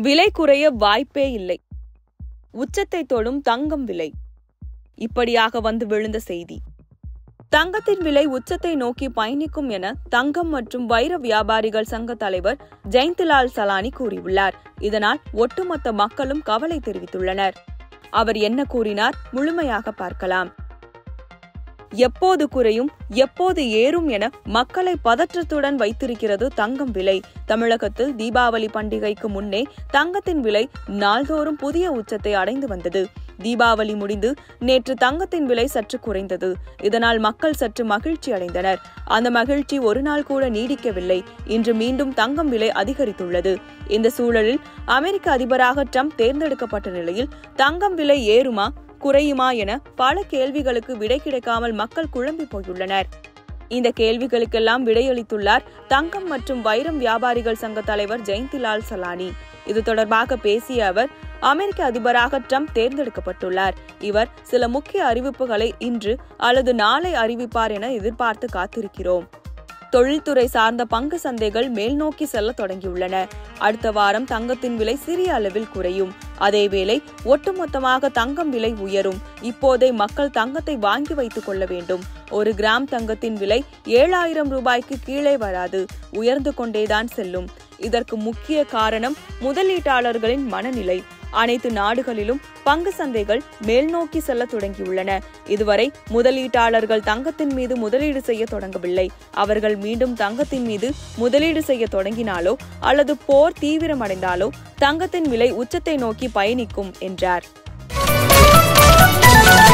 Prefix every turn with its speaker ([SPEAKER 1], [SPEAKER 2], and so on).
[SPEAKER 1] விலை குறைய வாய்ப்பே இல்லை உச்சத்தை தொடும் தங்கம் விலை இப்படியாக வந்து விழுந்த செய்தி தங்கத்தின் விலை உச்சத்தை நோக்கி பயணிக்கும் என தங்கம் மற்றும் வைர வியாபாரிகள் சங்க தலைவர் ஜெயந்திலால் சலானி கூறியுள்ளார் இதனால் ஒட்டுமொத்த மக்களும் கவலை தெரிவித்துள்ளனர் அவர் என்ன கூறினார் முழுமையாக பார்க்கலாம் எப்போது குறையும் எப்போது ஏறும் என மக்களை பதற்றத்துடன் வைத்திருக்கிறது தங்கம் விலை தமிழகத்தில் தீபாவளி பண்டிகைக்கு முன்னே தங்கத்தின் விலை நாள்தோறும் புதிய உச்சத்தை அடைந்து வந்தது தீபாவளி முடிந்து நேற்று தங்கத்தின் விலை சற்று குறைந்தது இதனால் மக்கள் சற்று மகிழ்ச்சி அடைந்தனர் அந்த மகிழ்ச்சி ஒரு நாள் கூட நீடிக்கவில்லை இன்று மீண்டும் தங்கம் விலை அதிகரித்துள்ளது இந்த சூழலில் அமெரிக்க அதிபராக ட்ரம்ப் தேர்ந்தெடுக்கப்பட்ட நிலையில் தங்கம் விலை ஏறுமா குறையுமா என பல கேள்விகளுக்கு விடை கிடைக்காமல் மக்கள் குழம்பி போயுள்ளனர் இந்த கேள்விகளுக்கெல்லாம் விடையளித்துள்ளார் தங்கம் மற்றும் வைரம் வியாபாரிகள் சங்க தலைவர் ஜெயந்திலால் சலானி இது தொடர்பாக பேசிய அவர் அமெரிக்க அதிபராக ட்ரம்ப் தேர்ந்தெடுக்கப்பட்டுள்ளார் இவர் சில முக்கிய அறிவிப்புகளை இன்று அல்லது நாளை அறிவிப்பார் என எதிர்பார்த்து காத்திருக்கிறோம் தொழில்துறை சார்ந்த பங்கு சந்தைகள் மேல்நோக்கி செல்ல தொடங்கியுள்ளன அடுத்த வாரம் தங்கத்தின் விலை சிறிய அளவில் குறையும் அதேவேளை ஒட்டுமொத்தமாக தங்கம் விலை உயரும் இப்போதே மக்கள் தங்கத்தை வாங்கி வைத்துக் கொள்ள வேண்டும் ஒரு கிராம் தங்கத்தின் விலை ஏழாயிரம் ரூபாய்க்கு கீழே வராது உயர்ந்து கொண்டேதான் செல்லும் இதற்கு முக்கிய காரணம் முதலீட்டாளர்களின் மனநிலை அனைத்து நாடுகளிலும் பங்கு சந்தைகள் மேல்நோக்கி செல்ல தொடங்கியுள்ளன இதுவரை முதலீட்டாளர்கள் தங்கத்தின் மீது முதலீடு செய்ய தொடங்கவில்லை அவர்கள் மீண்டும் தங்கத்தின் மீது முதலீடு செய்ய தொடங்கினாலோ அல்லது போர் தீவிரமடைந்தாலோ தங்கத்தின் விலை உச்சத்தை நோக்கி பயணிக்கும் என்றார்